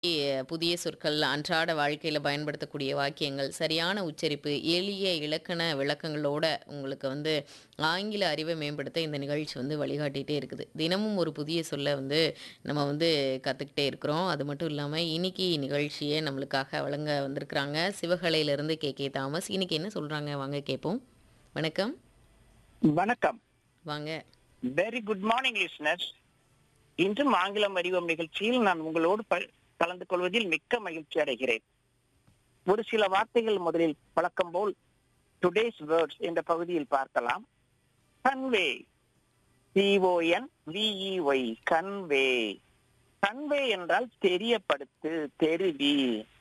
புதிய சொற்கள், அன்றாட வாழ்க்கையில பயன்படுத்தக்கூடிய வாக்கியங்கள், சரியான உச்சரிப்பு, எளிய இலக்கண விளக்கங்களோட உங்களுக்கு வந்து ஆங்கில அறிவை மேம்படுத்த இந்த நிகழ்ச்சி வந்து வழிகாட்டிட்டே இருக்குது. தினமும் ஒரு புதிய சொல்ல வந்து நம்ம வந்து கத்துக்கிட்டே இருக்கிறோம். அது மட்டும் இல்லாம இன்னைக்கு நிகழ்ச்சிய நம்மளுக்காக வழங்க வந்திருக்கிறாங்க. சிவகலையிலிருந்து கே. கே. தாமஸ். இன்னைக்கு என்ன சொல்றாங்க வாங்க கேட்போம். வணக்கம். வணக்கம் வாங்க. வெரி குட் மார்னிங் லிஸ்னர்ஸ் இன்றும் ஆங்கிலம் அறிவோம் நிகழ்ச்சியில் நான் உங்களோடு ப- கலந்து கொள்வதில் மிக்க மகிழ்ச்சி அடைகிறேன் ஒரு சில வார்த்தைகள் முதலில் பழக்கம் போல் டுடேஸ் வேர்ட்ஸ் என்ற பகுதியில் பார்க்கலாம் convey C O N V E Y convey convey என்றால் தெரியப்படுத்து தெரிவி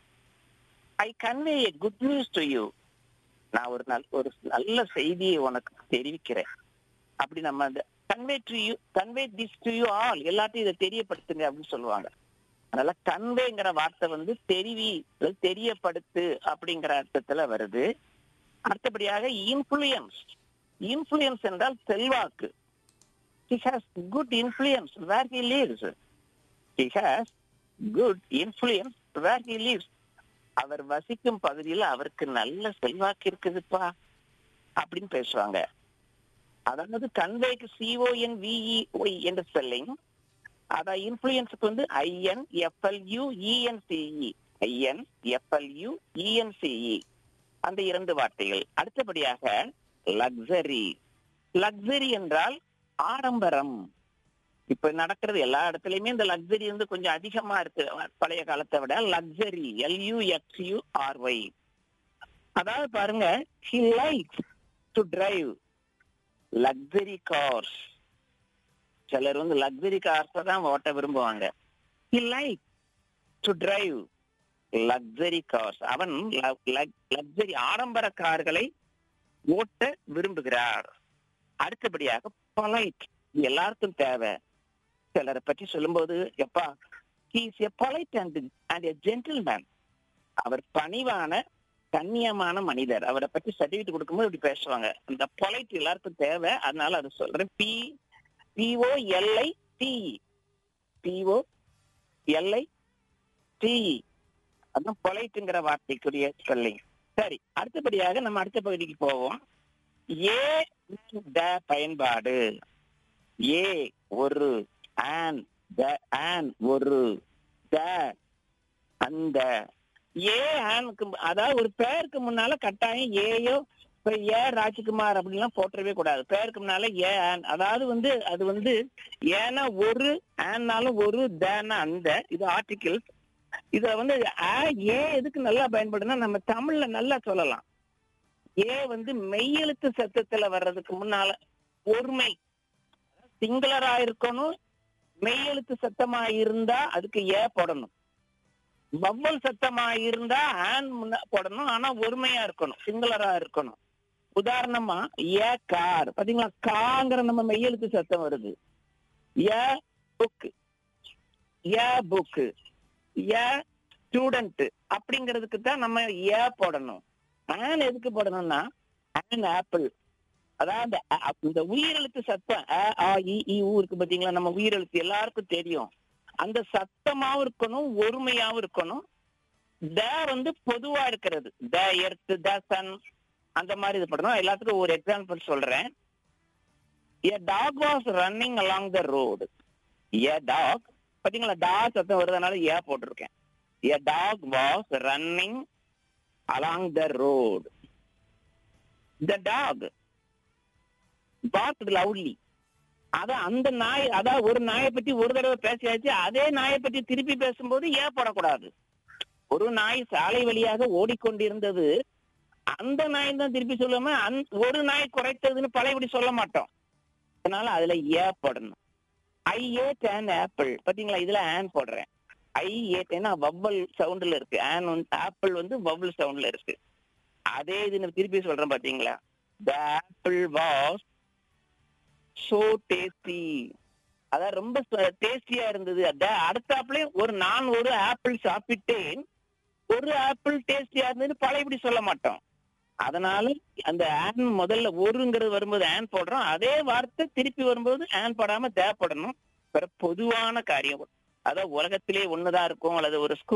I convey a good news to you நான் ஒரு நல் ஒரு நல்ல செய்தியை உனக்கு தெரிவிக்கிறேன் அப்படி நம்ம அந்த convey to you convey this to you all எல்லாத்தையும் இதை தெரியப்படுத்துங்க அப்படின்னு சொல்லுவாங்க அதனால கன்வேங்கிற வார்த்தை வந்து தெரிவி அல்லது தெரியப்படுத்து அப்படிங்கிற அர்த்தத்துல வருது அடுத்தபடியாக இன்ஃபுளுயன்ஸ் இன்ஃபுளுயன்ஸ் என்றால் செல்வாக்கு he has good influence where he lives he has good influence where he lives அவர் வசிக்கும் பகுதியில் அவருக்கு நல்ல செல்வாக்கு இருக்குதுப்பா அப்படின்னு பேசுவாங்க அதாவது கன்வேக்கு சிஓஎன் விஇஒய் என்ற ஸ்பெல்லிங் அதான் இன்ஃபுளுயன்ஸுக்கு வந்து I N F L U E N C E I N F L U E N C E அந்த இரண்டு வார்த்தைகள் அடுத்தபடியாக லக்ஸரி லக்ஸரி என்றால் ஆடம்பரம் இப்ப நடக்கிறது எல்லா இடத்துலயுமே இந்த லக்ஸரி வந்து கொஞ்சம் அதிகமா இருக்கு பழைய காலத்தை விட லக்ஸரி எல்யூ எக்ஸ்யூ ஆர்ஒய் அதாவது பாருங்க he likes to drive luxury cars சிலர் வந்து லக்ஸரி கார்ஸ் தான் ஓட்ட விரும்புவாங்க he like to drive luxury cars அவன் லக்ஸரி ஆடம்பர கார்களை ஓட்ட விரும்புகிறார் அடுத்தபடியாக பொலைட் எல்லாருக்கும் தேவை சிலரை பற்றி சொல்லும்போது எப்பா he is a polite and and a gentleman அவர் பணிவான கண்ணியமான மனிதர் அவரை பற்றி சர்டிபிகேட் கொடுக்கும்போது இப்படி பேசுவாங்க அந்த பொலைட் எல்லாருக்கும் தேவை அதனால அதை சொல்றேன் P P O L I T E P O L I T E அதான் பொலைட்டுங்கிற வார்த்தைக்குரிய ஸ்பெல்லிங் சரி அடுத்தபடியாக நம்ம அடுத்த பகுதிக்கு போவோம் ஏ த பயன்பாடு ஏ ஒரு ஆன் த ஆன் ஒரு த அந்த ஏ ஆனுக்கு அதாவது ஒரு பேருக்கு முன்னால கட்டாயம் ஏயோ இப்ப ஏ ராஜ்குமார் அப்படின்லாம் போட்டுறவே கூடாது பேருக்கு முன்னால ஏ ஆன் அதாவது வந்து அது வந்து ஏன்னா ஒரு ஆன்னாலும் ஒரு தேனா அந்த இது ஆர்டிகிள்ஸ் இத வந்து ஆ ஏ எதுக்கு நல்லா பயன்படுதுன்னா நம்ம தமிழ்ல நல்லா சொல்லலாம் ஏ வந்து மெய்யெழுத்து சத்தத்துல வர்றதுக்கு முன்னால ஒருமை சிங்குலரா இருக்கணும் மெய்யெழுத்து சத்தமா இருந்தா அதுக்கு ஏ போடணும் வவ்வல் சத்தமா இருந்தா ஆன் முன்ன போடணும் ஆனா ஒருமையா இருக்கணும் சிங்குலரா இருக்கணும் உதாரணமா ஏ கார் பாத்தீங்களா காங்கிற நம்ம மெய்யெழுத்து சத்தம் வருது a book a book a student அப்படிங்கிறதுக்கு தான் நம்ம ஏ போடணும் ஆன் எதுக்கு போடணும்னா ஆன் ஆப்பிள் அதாவது அ- இந்த உயிரெழுத்து சத்தம் அ, ஆ, இ, ஈ, ஊ இருக்கு பாத்தீங்களா நம்ம உயிரெழுத்து எல்லாருக்கும் தெரியும் அந்த சத்தமாவும் இருக்கணும் ஒருமையாவும் இருக்கணும் த வந்து பொதுவா இருக்கிறது த எர்த் த சன் அந்த மாதிரி இது பண்ணணும் எல்லாத்துக்கும் ஒரு எக்ஸாம்பிள் சொல்றேன் a dog was running along the road a dog பாத்தீங்களா டா சத்தம் வருதுனால ஏ போட்டிருக்கேன் a dog was running along the road the dog barked loudly அத அந்த நாய் அதான் ஒரு நாயை பத்தி ஒரு தடவை பேசியாச்சு அதே நாயை பத்தி திருப்பி பேசும்போது ஏன் போடக்கூடாது ஒரு நாய் சாலை வழியாக ஓடிக்கொண்டிருந்தது அந்த நாய் தான் திருப்பி சொல்லாம அந் ஒரு நாய் குறைத்ததுன்னு பழையபடி சொல்ல மாட்டோம் அதனால அதுல ஏ போடணும் ஐ ஏட் அன் ஆப்பிள் பாத்தீங்களா இதுல ஆன் போடுறேன் ஐ ஏட் ஏன்னா வவ்வல் சவுண்ட்ல இருக்கு ஆன் வந்து ஆப்பிள் வந்து வவ்வல் சவுண்ட்ல இருக்கு அதே இது நான் திருப்பி சொல்றேன் பாத்தீங்களா the apple was so tasty அதான் ரொம்ப டேஸ்டியா இருந்தது அத அடுத்தாப்புலயும் ஒரு நான் ஒரு ஆப்பிள் சாப்பிட்டேன் ஒரு ஆப்பிள் டேஸ்டியா இருந்தது பழையபடி சொல்ல மாட்டோம் அதனால அந்த ஆன் முதல்ல ஒருங்கிறது வரும்போது ஆன் போடுறோம் அதே வார்த்தை திருப்பி வரும்போது ஆன் போடாம தேவைப்படணும் பொதுவான காரியம் அதான் உலகத்திலே ஒண்ணுதான் இருக்கும் அல்லது ஒரு ஸ்கூல்